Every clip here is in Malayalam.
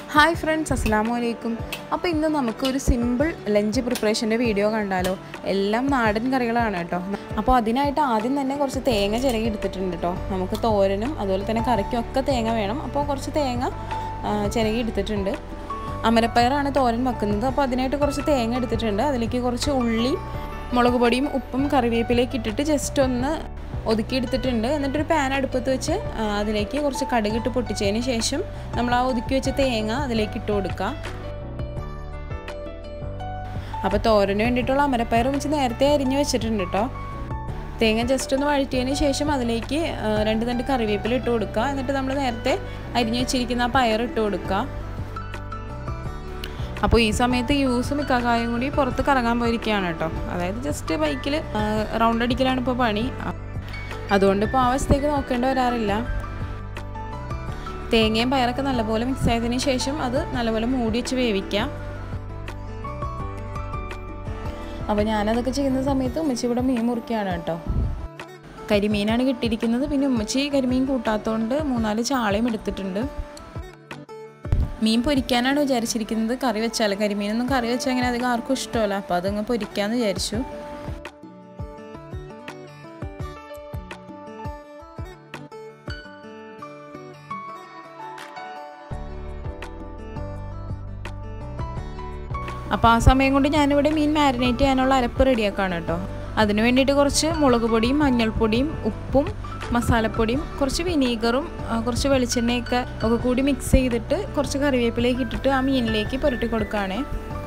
ഹായ് ഫ്രണ്ട്സ് അസ്സാം വലൈക്കും അപ്പോൾ ഇന്ന് നമുക്കൊരു സിമ്പിൾ ലഞ്ച് പ്രിപ്പറേഷൻ്റെ വീഡിയോ കണ്ടാലോ എല്ലാം നാടൻ കറികളാണ് കേട്ടോ അപ്പോൾ അതിനായിട്ട് ആദ്യം തന്നെ കുറച്ച് തേങ്ങ ചിരകി എടുത്തിട്ടുണ്ട് കേട്ടോ നമുക്ക് തോരനും അതുപോലെ തന്നെ കറിക്കും ഒക്കെ തേങ്ങ വേണം അപ്പോൾ കുറച്ച് തേങ്ങ ആ, ചിരകി എടുത്തിട്ടുണ്ട് അമരപ്പയറാണ് തോരൻ വെക്കുന്നത് അപ്പോൾ അതിനായിട്ട് കുറച്ച് തേങ്ങ എടുത്തിട്ടുണ്ട് അതിലേക്ക് കുറച്ച് ഉള്ളി മുളക് പൊടിയും ഉപ്പും കറിവേപ്പിലേക്ക് ഇട്ടിട്ട് ജസ്റ്റ് ഒന്ന് ഒതുക്കി എടുത്തിട്ടുണ്ട് എന്നിട്ടൊരു പാൻ അടുപ്പത്ത് വെച്ച് ആ, അതിലേക്ക് കുറച്ച് കടുകിട്ട് പൊട്ടിച്ചതിന് ശേഷം നമ്മൾ ആ ഒതുക്കി വെച്ച തേങ്ങ അതിലേക്ക് ഇട്ട് കൊടുക്കുക അപ്പോൾ തോരന് വേണ്ടിയിട്ടുള്ള അമരപ്പയർ വെച്ച് നേരത്തെ അരിഞ്ഞ് വെച്ചിട്ടുണ്ട് കേട്ടോ തേങ്ങ ജസ്റ്റ് ഒന്ന് വഴറ്റിയതിന് ശേഷം അതിലേക്ക് ആ, രണ്ട് തണ്ട് കറിവേപ്പില ഇട്ട് കൊടുക്കുക എന്നിട്ട് നമ്മൾ നേരത്തെ അരിഞ്ഞ് വെച്ചിരിക്കുന്ന ആ പയർ ഇട്ട് കൊടുക്കുക അപ്പോൾ ഈ സമയത്ത് യൂസും ഇക്കാക്കായും കൂടി പുറത്ത് കറങ്ങാൻ പോയിരിക്കുകയാണ് കേട്ടോ അതായത് ജസ്റ്റ് ബൈക്കിൽ റൗണ്ട് അടിക്കലാണ് ഇപ്പോൾ പണി അതുകൊണ്ട് ഇപ്പോൾ ആ അവസ്ഥയ്ക്ക് നോക്കേണ്ടി വരാറില്ല തേങ്ങയും പയറൊക്കെ നല്ലപോലെ മിക്സ് ആയതിനു ശേഷം അത് നല്ലപോലെ മൂടി വെച്ച് വേവിക്കാം അപ്പോൾ ഞാനതൊക്കെ ചെയ്യുന്ന സമയത്ത് ഉമ്മച്ചി ഇവിടെ മീൻ മുറിക്കുകയാണ് കേട്ടോ കരിമീനാണ് കിട്ടിയിരിക്കുന്നത് പിന്നെ ഉമ്മച്ചി കരിമീൻ കൂട്ടാത്തതുകൊണ്ട് മൂന്നാല് ചാളയും എടുത്തിട്ടുണ്ട് മീൻ പൊരിക്കാനാണ് വിചാരിച്ചിരിക്കുന്നത് കറി വെച്ചാൽ കരിമീനൊന്നും കറി വെച്ചാൽ അങ്ങനെ അധികം ആർക്കും ഇഷ്ടമല്ല അപ്പോൾ അതങ്ങ് പൊരിക്കാമെന്ന് വിചാരിച്ചു അപ്പോൾ ആ സമയം കൊണ്ട് ഞാനിവിടെ മീൻ മാരിനേറ്റ് ചെയ്യാനുള്ള അരപ്പ് റെഡിയാക്കാണ് കേട്ടോ അതിന് വേണ്ടിയിട്ട് കുറച്ച് മുളക് പൊടിയും മഞ്ഞൾപ്പൊടിയും ഉപ്പും മസാലപ്പൊടിയും കുറച്ച് വിനീഗറും ആ, കുറച്ച് വെളിച്ചെണ്ണയൊക്കെ ഒക്കെ കൂടി മിക്സ് ചെയ്തിട്ട് കുറച്ച് കറിവേപ്പിലേക്ക് ഇട്ടിട്ട് ആ മീനിലേക്ക് പുരട്ടി കൊടുക്കുകയാണേ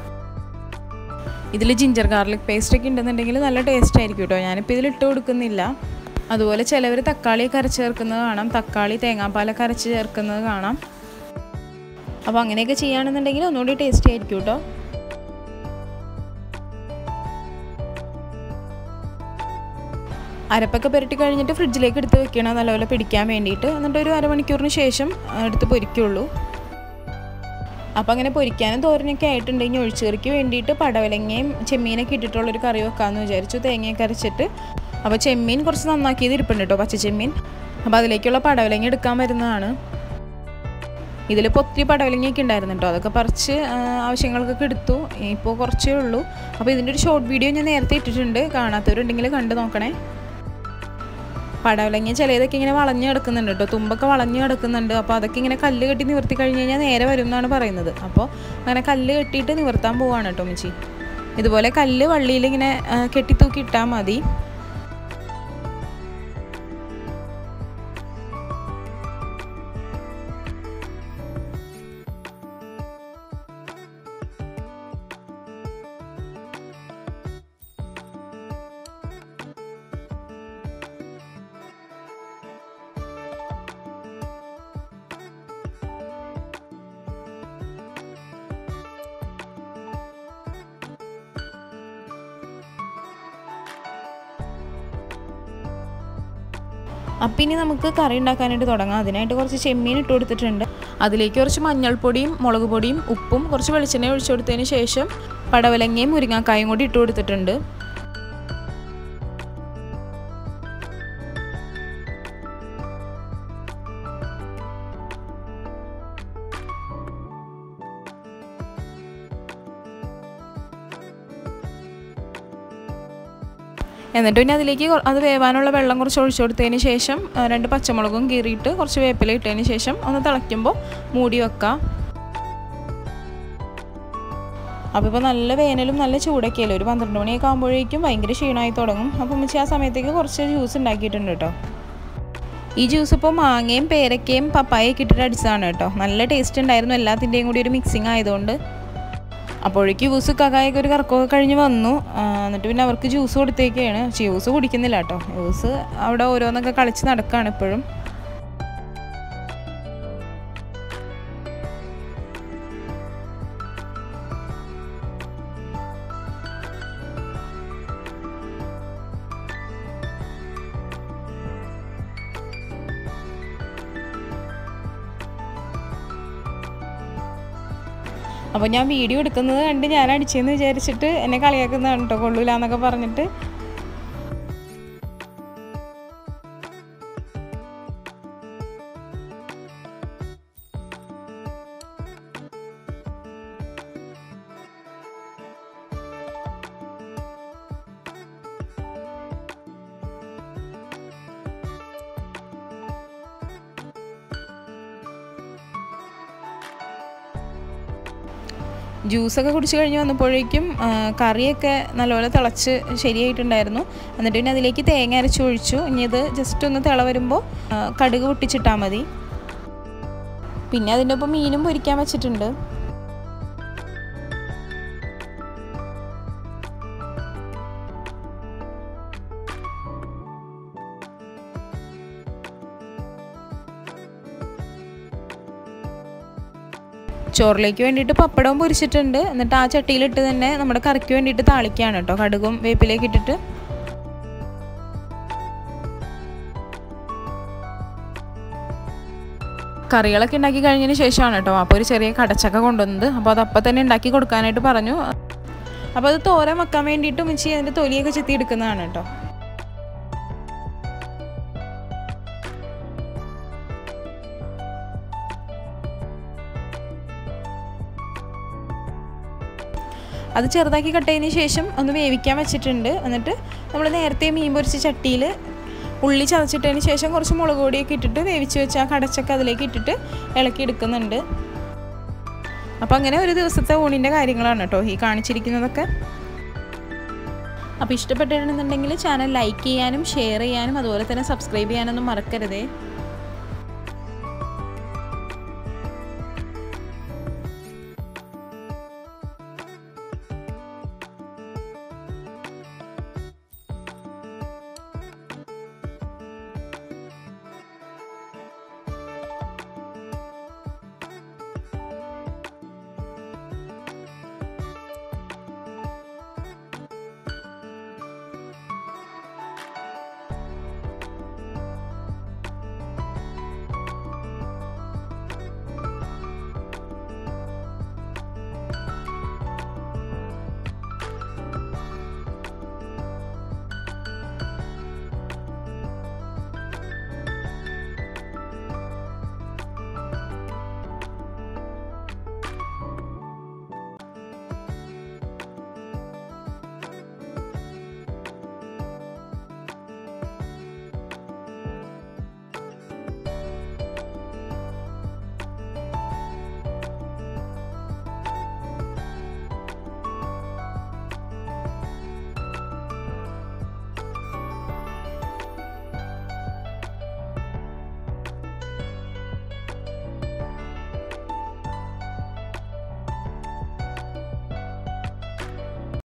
ഇതിൽ ജിഞ്ചർ ഗാർലിക് പേസ്റ്റ് ഒക്കെ ഉണ്ടെന്നുണ്ടെങ്കിൽ നല്ല ടേസ്റ്റ് ആയിരിക്കും കേട്ടോ ഞാനിപ്പോൾ ഇതിൽ ഇട്ട് കൊടുക്കുന്നില്ല അതുപോലെ ചിലവർ തക്കാളിയൊക്കെ അരച്ച് ചേർക്കുന്നത് കാണാം തക്കാളി തേങ്ങാപ്പാലൊക്കെ അരച്ച് ചേർക്കുന്നത് കാണാം അപ്പോൾ അങ്ങനെയൊക്കെ ചെയ്യുകയാണെന്നുണ്ടെങ്കിൽ ഒന്നുകൂടി ടേസ്റ്റി ആയിരിക്കും കേട്ടോ അരപ്പൊക്കെ പുരട്ടി കഴിഞ്ഞിട്ട് ഫ്രിഡ്ജിലേക്ക് എടുത്ത് വെക്കണം നല്ലപോലെ പിടിക്കാൻ വേണ്ടിയിട്ട് എന്നിട്ട് ഒരു അരമണിക്കൂറിന് ശേഷം ആ, എടുത്ത് പൊരിക്കുള്ളൂ അപ്പോൾ അങ്ങനെ പൊരിക്കാനും തോരനൊക്കെ ആയിട്ടുണ്ടെങ്കിൽ ഒഴിച്ചുകറിക്ക് വേണ്ടിയിട്ട് പടവലങ്ങയും ചെമ്മീനൊക്കെ ഇട്ടിട്ടുള്ളൊരു കറി വെക്കാമെന്ന് വിചാരിച്ചു തേങ്ങയൊക്കെ അരച്ചിട്ട് അപ്പോൾ ചെമ്മീൻ കുറച്ച് നന്നാക്കിയത് ഇരിപ്പുണ്ട് കേട്ടോ പച്ച ചെമ്മീൻ അപ്പോൾ അതിലേക്കുള്ള പടവലങ്ങ എടുക്കാൻ വരുന്നതാണ് ഇതിലിപ്പോൾ ഒത്തിരി പടവലങ്ങയൊക്കെ ഉണ്ടായിരുന്നു കേട്ടോ അതൊക്കെ പറിച്ച് ആ, ആവശ്യങ്ങൾക്കൊക്കെ എടുത്തു ഇപ്പോൾ കുറച്ചേ ഉള്ളൂ അപ്പോൾ ഇതിൻ്റെ ഒരു ഷോർട്ട് വീഡിയോ ഞാൻ നേരത്തെ ഇട്ടിട്ടുണ്ട് കാണാത്തവരുണ്ടെങ്കിൽ കണ്ടു നോക്കണേ പടവലങ്ങ ചിലതൊക്കെ ഇങ്ങനെ വളഞ്ഞ് കിടക്കുന്നുണ്ട് കേട്ടോ തുമ്പൊക്കെ വളഞ്ഞ് കിടക്കുന്നുണ്ട് അപ്പോൾ അതൊക്കെ ഇങ്ങനെ കല്ല് കെട്ടി നിവർത്തി കഴിഞ്ഞ് കഴിഞ്ഞാൽ നേരെ വരും എന്നാണ് പറയുന്നത് അപ്പോൾ അങ്ങനെ കല്ല് കെട്ടിയിട്ട് നിവർത്താൻ പോവാണ് കേട്ടോ മിച്ചി ഇതുപോലെ കല്ല് വള്ളിയിൽ ഇങ്ങനെ ആ, കെട്ടി തൂക്കി ഇട്ടാൽ മതി അപ്പം ഇനി നമുക്ക് കറി ഉണ്ടാക്കാനായിട്ട് തുടങ്ങാം അതിനായിട്ട് കുറച്ച് ചെമ്മീൻ ഇട്ട് കൊടുത്തിട്ടുണ്ട് അതിലേക്ക് കുറച്ച് മഞ്ഞൾപ്പൊടിയും മുളക് പൊടിയും ഉപ്പും കുറച്ച് വെളിച്ചെണ്ണ ഒഴിച്ചു കൊടുത്തതിന് ശേഷം പടവലങ്ങയും മുരിങ്ങാക്കായും കൂടി ഇട്ട് കൊടുത്തിട്ടുണ്ട് എന്നിട്ട് പിന്നെ അതിലേക്ക് കൊ- അത് വേവാനുള്ള വെള്ളം കുറച്ച് ഒഴിച്ചു കൊടുത്തതിന് ശേഷം ആ, രണ്ട് പച്ചമുളകും കീറിയിട്ട് കുറച്ച് വേപ്പില ഇട്ടതിന് ശേഷം ഒന്ന് തിളയ്ക്കുമ്പോൾ മൂടി വെക്കാം അപ്പോൾ ഇപ്പോൾ നല്ല വേനലും നല്ല ചൂടൊക്കെ അല്ലേ ഒരു പന്ത്രണ്ട് മണിയൊക്കെ ആകുമ്പോഴേക്കും ഭയങ്കര ക്ഷീണമായി തുടങ്ങും അപ്പോൾ ഉമ്മച്ചി ആ സമയത്തേക്ക് കുറച്ച് ജ്യൂസ് ഉണ്ടാക്കിയിട്ടുണ്ട് കേട്ടോ ഈ ജ്യൂസ് ഇപ്പോൾ മാങ്ങയും പേരക്കയും പപ്പായൊക്കെ ഇട്ടിട്ട് അടിച്ചതാണ് കേട്ടോ നല്ല ടേസ്റ്റ് ഉണ്ടായിരുന്നു എല്ലാത്തിൻ്റെയും കൂടി ഒരു മിക്സിങ് ആയതുകൊണ്ട് അപ്പോഴേക്ക് ജ്യൂസ് കകായൊക്കെ ഒരു കറക്കമൊക്കെ കഴിഞ്ഞ് വന്നു ആ, എന്നിട്ട് പിന്നെ അവർക്ക് ജ്യൂസ് കൊടുത്തേക്കാണ് ജ്യൂസ് കുടിക്കുന്നില്ല കേട്ടോ ജ്യൂസ് അവിടെ ഓരോന്നൊക്കെ കളിച്ച് നടക്കുകയാണ് ഇപ്പോഴും അപ്പോൾ ഞാൻ വീഡിയോ എടുക്കുന്നത് കണ്ട് ഞാൻ അടിച്ചെന്ന് വിചാരിച്ചിട്ട് എന്നെ കളിയാക്കുന്നതാണ് കേട്ടോ കൊള്ളൂല എന്നൊക്കെ പറഞ്ഞിട്ട് ജ്യൂസൊക്കെ കുടിച്ച് കഴിഞ്ഞ് വന്നപ്പോഴേക്കും ആ, കറിയൊക്കെ നല്ലപോലെ തിളച്ച് ശരിയായിട്ടുണ്ടായിരുന്നു എന്നിട്ട് പിന്നെ അതിലേക്ക് തേങ്ങ അരച്ച് ഒഴിച്ചു ഇനി ഇത് ജസ്റ്റ് ഒന്ന് തിള വരുമ്പോൾ ആ, കടുക് പൊട്ടിച്ചിട്ടാൽ മതി പിന്നെ അതിൻ്റെ ഒപ്പം മീനും പൊരിക്കാൻ വെച്ചിട്ടുണ്ട് ചോറിലേക്ക് വേണ്ടിയിട്ട് പപ്പടവും പൊരിച്ചിട്ടുണ്ട് എന്നിട്ട് ആ ചട്ടിയിലിട്ട് തന്നെ നമ്മുടെ കറിക്ക് വേണ്ടിയിട്ട് താളിക്കുകയാണ് കേട്ടോ കടുകും വേപ്പിലേക്ക് ഇട്ടിട്ട് കറികളൊക്കെ ഉണ്ടാക്കി കഴിഞ്ഞതിന് ശേഷമാണ് കേട്ടോ അപ്പോൾ ഒരു ചെറിയ കടച്ചക്ക കൊണ്ടുവന്നത് അപ്പോൾ അത് അപ്പം തന്നെ ഉണ്ടാക്കി കൊടുക്കാനായിട്ട് പറഞ്ഞു അപ്പോൾ അത് തോരൻ വെക്കാൻ വേണ്ടിയിട്ട് മിച്ചി അതിൻ്റെ തൊലിയൊക്കെ ചെത്തി എടുക്കുന്നതാണ് കേട്ടോ അത് ചെറുതാക്കി കട്ട് ചെയ്തതിന് ശേഷം ഒന്ന് വേവിക്കാൻ വെച്ചിട്ടുണ്ട് എന്നിട്ട് നമ്മൾ നേരത്തെ മീൻ പൊരിച്ച ചട്ടിയിൽ ഉള്ളി ചതച്ചിട്ടതിന് ശേഷം കുറച്ച് മുളക് പൊടിയൊക്കെ ഇട്ടിട്ട് വേവിച്ച് വെച്ച് ആ കടച്ചൊക്കെ അതിലേക്ക് ഇട്ടിട്ട് ഇളക്കി എടുക്കുന്നുണ്ട് അപ്പോൾ അങ്ങനെ ഒരു ദിവസത്തെ ഊണിൻ്റെ കാര്യങ്ങളാണ് കേട്ടോ ഈ കാണിച്ചിരിക്കുന്നതൊക്കെ അപ്പോൾ ഇഷ്ടപ്പെട്ടിട്ടുണ്ടെന്നുണ്ടെങ്കിൽ ചാനൽ ലൈക്ക് ചെയ്യാനും ഷെയർ ചെയ്യാനും അതുപോലെ തന്നെ സബ്സ്ക്രൈബ് ചെയ്യാനൊന്നും മറക്കരുതേ